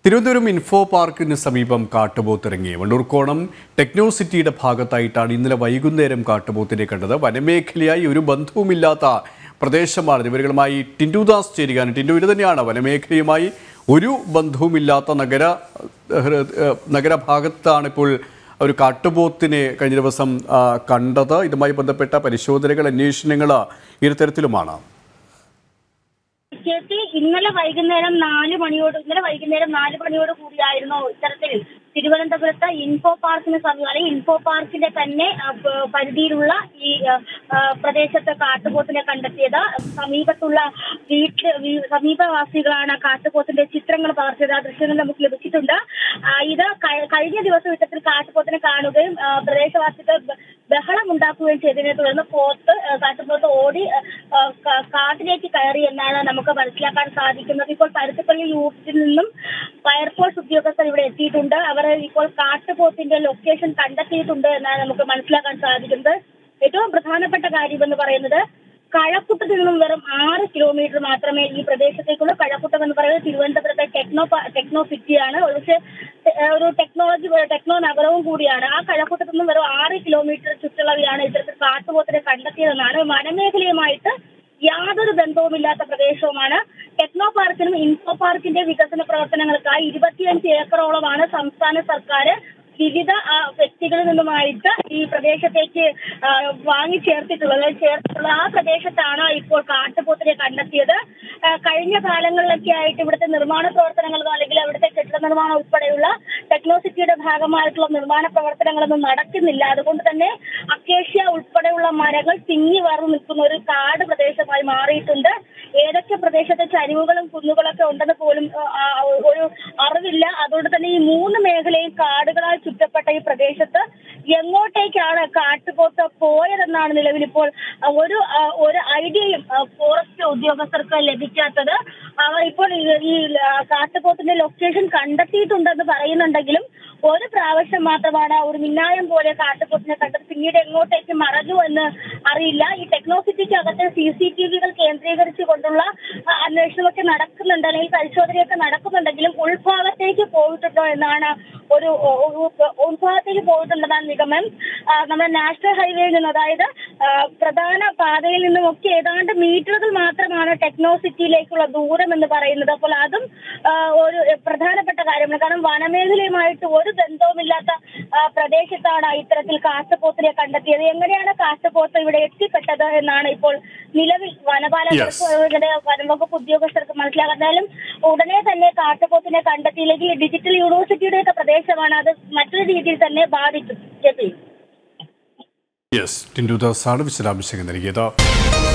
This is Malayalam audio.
തിരുവനന്തപുരം ഇൻഫോ പാർക്കിന് സമീപം കാട്ടുപോത്തിറങ്ങി വണ്ടൂർക്കോണം ടെക്നോ സിറ്റിയുടെ ഭാഗത്തായിട്ടാണ് ഇന്നലെ വൈകുന്നേരം കാട്ടുപോത്തിനെ കണ്ടത് വനമേഖലയായി ഒരു ബന്ധവുമില്ലാത്ത പ്രദേശമാണ് ഇവരുകളുമായി ടിൻഡുദാസ് ചേരുകയാണ് ടിൻഡു ഇത് തന്നെയാണ് വനമേഖലയുമായി ഒരു ബന്ധവുമില്ലാത്ത നഗര ഹൃ- ഏഹ് നഗരഭാഗത്താണ് ഇപ്പോൾ ഒരു കാട്ടുപോത്തിനെ കഴിഞ്ഞ ദിവസം ആ, കണ്ടത് ഇതുമായി ബന്ധപ്പെട്ട പരിശോധനകൾ അന്വേഷണങ്ങൾ ഇരുതരത്തിലുമാണ് ചേച്ചി ഇന്നലെ വൈകുന്നേരം നാല് മണിയോട് ഇന്നലെ വൈകുന്നേരം നാല് മണിയോട് കൂടിയായിരുന്നു ഇത്തരത്തിൽ തിരുവനന്തപുരത്ത് ഇൻഫോ പാർക്കിന് സമീപം അല്ലെങ്കിൽ ഇൻഫോ പാർക്കിന്റെ തന്നെ ആ, പ- പരിധിയിലുള്ള ഈ ആ, ആ, പ്രദേശത്ത് കാട്ടുപോത്തിനെ കണ്ടെത്തിയത് സമീപത്തുള്ള വീട്ടിൽ വീ- സമീപവാസികളാണ് കാട്ടുപോത്തിന്റെ ചിത്രങ്ങൾ പകർത്തിയത് ആ ദൃശ്യങ്ങൾ നമുക്ക് ലഭിച്ചിട്ടുണ്ട് ആ, ഇത് കഴി- കഴിഞ്ഞ ദിവസം ഇത്തരത്തിൽ കാട്ടുപോത്തിനെ കാണുകയും ആ, പ്രദേശവാസികൾ ബ- ബഹളം ഉണ്ടാക്കുകയും ചെയ്തതിനെ തുടർന്ന് പോത്ത് ആ, കാട്ടുപോത്ത് ഓടി ആ, ആ, ക- കാട്ടിലേക്ക് കയറി എന്നാണ് നമുക്ക് മനസ്സിലാക്കാൻ സാധിക്കുന്നത് ഇപ്പോൾ പരുത്തിപ്പള്ളി യൂണിറ്റിൽ നിന്നും ഫയർഫോഴ്സ് ഉദ്യോഗസ്ഥർ ഇവിടെ എത്തിയിട്ടുണ്ട് അവർ ഇപ്പോൾ കാട്ടുപോത്തിന്റെ ലൊക്കേഷൻ കണ്ടെത്തിയിട്ടുണ്ട് എന്നാണ് നമുക്ക് മനസ്സിലാക്കാൻ സാധിക്കുന്നത് ഏറ്റവും പ്രധാനപ്പെട്ട കാര്യം എന്ന് പറയുന്നത് കഴക്കൂട്ടത്തിൽ നിന്നും വെറും ആറ് കിലോമീറ്റർ മാത്രമേ ഈ പ്രദേശത്തേക്കുള്ളൂ കഴക്കൂട്ടം എന്ന് പറയുന്നത് തിരുവനന്തപുരത്തെ ടെക്നോ പ- ടെക്നോ സിറ്റിയാണ് പക്ഷേ ഒരു ടെക്നോളജി ടെക്നോ നഗരവും കൂടിയാണ് ആ കഴക്കൂട്ടത്തിൽ നിന്നും വെറും ആറ് കിലോമീറ്റർ ചുറ്റളവിലാണ് ഇത്തരത്തിൽ കാട്ടുപോത്തിനെ കണ്ടെത്തിയതെന്നാണ് വനമേഖലയുമായിട്ട് യാതൊരു ബന്ധവുമില്ലാത്ത പ്രദേശവുമാണ് ടെക്നോ പാർക്കിനും ഇൻഫോ പാർക്കിന്റെ വികസന പ്രവർത്തനങ്ങൾക്കായി ഇരുപത്തിയഞ്ച് ഏക്കറോളമാണ് സംസ്ഥാന സർക്കാർ വിവിധ ആ, വ്യക്തികളിൽ നിന്നുമായിട്ട് ഈ പ്രദേശത്തേക്ക് ആ, വാങ്ങി ചേർത്തിട്ടുള്ളത് അതായത് ചേർത്തിട്ടുള്ള ആ പ്രദേശത്താണ് ഇപ്പോൾ കാട്ടുപോത്തിനെ കണ്ടെത്തിയത് ആ, കഴിഞ്ഞ കാലങ്ങളിലൊക്കെ ആയിട്ട് ഇവിടുത്തെ നിർമ്മാണ പ്രവർത്തനങ്ങളോ അല്ലെങ്കിൽ അവിടുത്തെ കെട്ടിട നിർമ്മാണം ഉൾപ്പെടെയുള്ള ടെക്നോസിറ്റിയുടെ ഭാഗമായിട്ടുള്ള നിർമ്മാണ പ്രവർത്തനങ്ങളൊന്നും നടക്കുന്നില്ല അതുകൊണ്ട് തന്നെ അക്കേഷ്യ ഉൾപ്പെടെയുള്ള മരങ്ങൾ തിങ്ങി വളർന്നു നിൽക്കുന്ന ഒരു കാട് പ്രദേശമായി മാറിയിട്ടുണ്ട് ഏതൊക്കെ പ്രദേശത്തെ ചരിവുകളും കുന്നുകളൊക്കെ ഉണ്ടെന്ന് പോലും ആ, ആ, ഒരു അറിവില്ല അതുകൊണ്ട് തന്നെ ഈ മൂന്ന് മേഖലയും കാടുകളാൽ ചുറ്റപ്പെട്ട ഈ പ്രദേശത്ത് എങ്ങോട്ടേക്കാണ് കാട്ടുപോത്ത് പോയതെന്നാണ് നിലവിൽ ഇപ്പോൾ ആ, ഒരു ആ, ഒരു ഐഡിയയും ആ, ഫോറസ്റ്റ് ഉദ്യോഗസ്ഥർക്ക് ലഭിക്കാത്തത് അവർ ഇപ്പോൾ ഈ- ഈ ആ, കാട്ടുപോത്തിന്റെ ലൊക്കേഷൻ കണ്ടെത്തിയിട്ടുണ്ടെന്ന് പറയുന്നുണ്ടെങ്കിലും ഒരു പ്രാവശ്യം മാത്രമാണ് ഒരു മിന്നായം പോലെ കാട്ടുപോത്തിനെ കണ്ടത് പിന്നീട് എങ്ങോട്ടേക്ക് മറഞ്ഞു എന്ന് അറിയില്ല ഈ ടെക്നോസിറ്റിക്ക് അകത്ത് സി സി ടി വികൾ കേന്ദ്രീകരിച്ചു കൊണ്ടുള്ള ആ, അന്വേഷണമൊക്കെ നടക്കുന്നുണ്ട് അല്ലെങ്കിൽ പരിശോധനയൊക്കെ നടക്കുന്നുണ്ടെങ്കിലും ഉൾഭാഗത്തേക്ക് പോയിട്ടുണ്ടോ എന്നാണ് ഒരു ഒ- ഒ- ഉൾഭാഗത്തേക്ക് പോയിട്ടുണ്ടെന്നാണ് നിഗമനം ആ, നമ്മുടെ നാഷണൽ ഹൈവേയിൽ നിന്ന് അതായത് ആ, പ്രധാന പാതയിൽ നിന്നും ഒക്കെ ഏതാണ്ട് മീറ്ററുകൾ മാത്രമാണ് ടെക്നോ സിറ്റിയിലേക്കുള്ള ദൂരം എന്ന് പറയുന്നത് അപ്പോൾ അതും ആ, ഒരു പ്രധാനപ്പെട്ട കാര്യമാണ് കാരണം വനമേഖലയുമായിട്ട് ഒരു ബന്ധവുമില്ലാത്ത ആ, പ്രദേശത്താണ് ഇത്തരത്തിൽ കാട്ടുപോത്തിനെ കണ്ടെത്തിയത് എങ്ങനെയാണ് കാട്ടുപോത്ത് ഇവിടെ എത്തിപ്പെട്ടത് എന്നാണ് ഇപ്പോൾ നിലവിൽ വനപാലകർക്ക് ഇവിടെ വനംവകുപ്പ് ഉദ്യോഗസ്ഥർക്ക് മനസ്സിലാക്കാൻ എന്തായാലും ഉടനെ തന്നെ കാട്ടുപോത്തിനെ കണ്ടെത്തിയില്ലെങ്കിൽ ഡിജിറ്റൽ യൂണിവേഴ്സിറ്റിയുടെ ഒക്കെ പ്രദേശമാണ് അത് മറ്റൊരു രീതിയിൽ തന്നെ ബാധിക്കും ജെപി യെസ് ടിൻഡുദാസ് ആണ് വിശദാംശങ്ങൾ നൽകിയത്